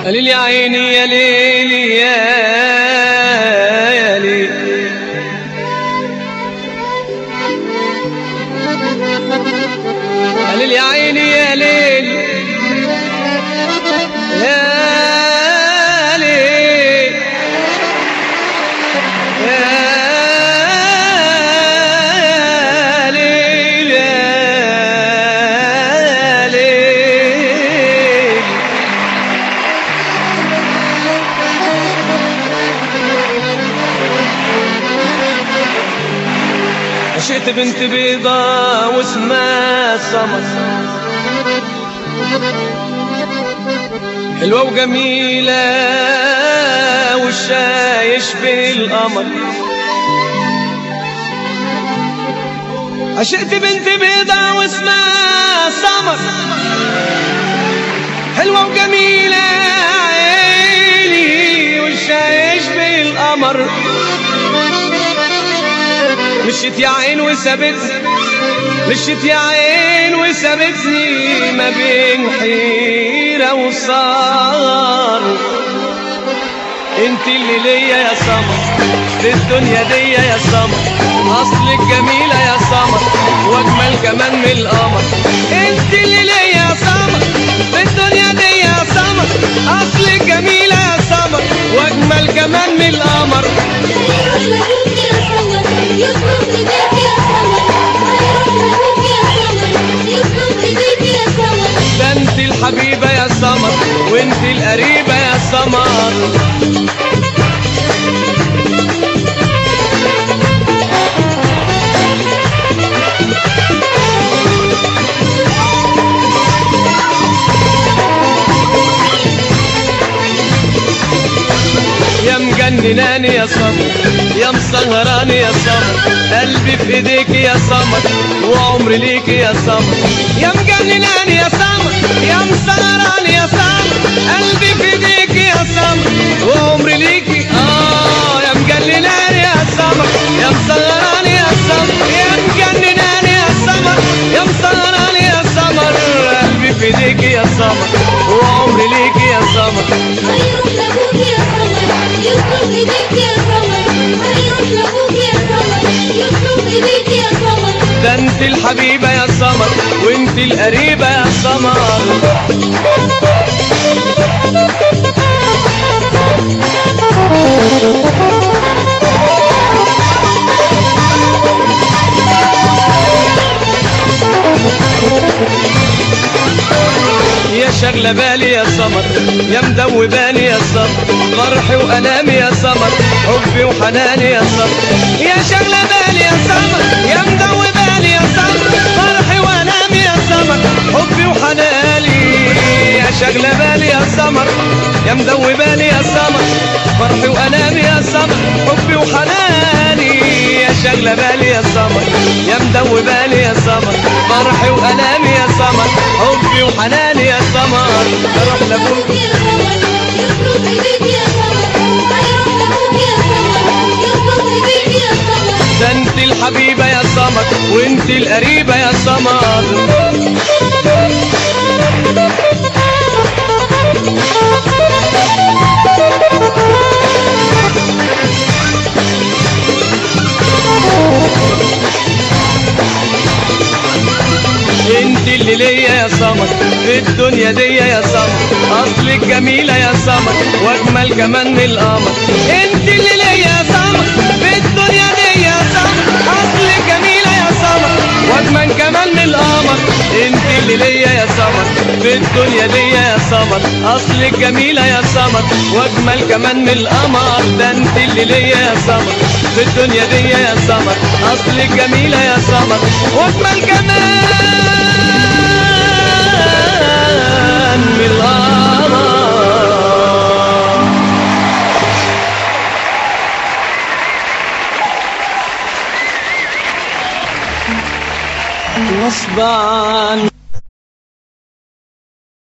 قال يا عيني يا ليلي يا يا ليل قال يا عيني يا ليل يا ليل يا ليل يا ليل عشقت بنت بيضة واسمها سمر حلوة وجميلة وشها يشبه القمر عشقت بنت بيضة واسمها سمر حلوة وجميلة عيني وشها يشبه القمر مشيت يا عين وسابتني مشيت يا عين وسابتني ما بين حيرة وصار انت اللي ليا يا سمر في الدنيا دي يا سمر اصلك جميلة يا سمر واجمل كمان من القمر انت اللي ليا يا سمر في الدنيا دي يا سمر اصلك جميلة يا سمر واجمل كمان من القمر ده انت الحبيبة يا سمر وانت القريبة يا سمر يا مجنناني يا سمر يا مسهراني يا سمر قلبي في ايديك يا سمر وعمري ليك يا سمر يا مجنناني يا سمر يا مسهراني يا سمر قلبي في ايديك يا سمر وعمري ليك اه يا مجنناني يا سمر يا مسهراني يا سمر يا مجنناني يا سمر يا مسهراني يا سمر قلبي في ايديك يا سمر وعمري ليك يا سمر ده انت الحبيبة يا سمر وانت القريبة يا سمر يا شغلة بالي يا سمر يا مدوباني يا سمر فرحي وأنامي يا سمر حبي وحناني يا سمر يا شغلة بالي يا سمر يا مدوباني يا سمر فرحي وأنامي يا سمر حبي وحناني يا شغلة بالي يا سمر يا مدوباني يا سمر فرحي وأنامي يا سمر حبي وحناني يا شغلة بالي يا سمر يا مدوباني يا سمر فرحي وأنامي يا سمر حبي وحناني يا سمر اروح لابوك ده انت الحبيبة يا سمر وانت القريبة يا سمر انت اللي ليا يا سمر في الدنيا دي يا سمر اصلك جميلة يا سمر واجمل كمان من القمر انت اللي ليا يا سمر في الدنيا دي يا سمر اصلك جميلة يا سمر واجمل كمان من القمر انت اللي ليا يا سمر في الدنيا دي يا سمر اصلك جميلة يا سمر واجمل كمان من القمر ده انت اللي ليا يا سمر في الدنيا دي يا سمر اصلك جميلة يا سمر واجمل كمان من القمر غصب عني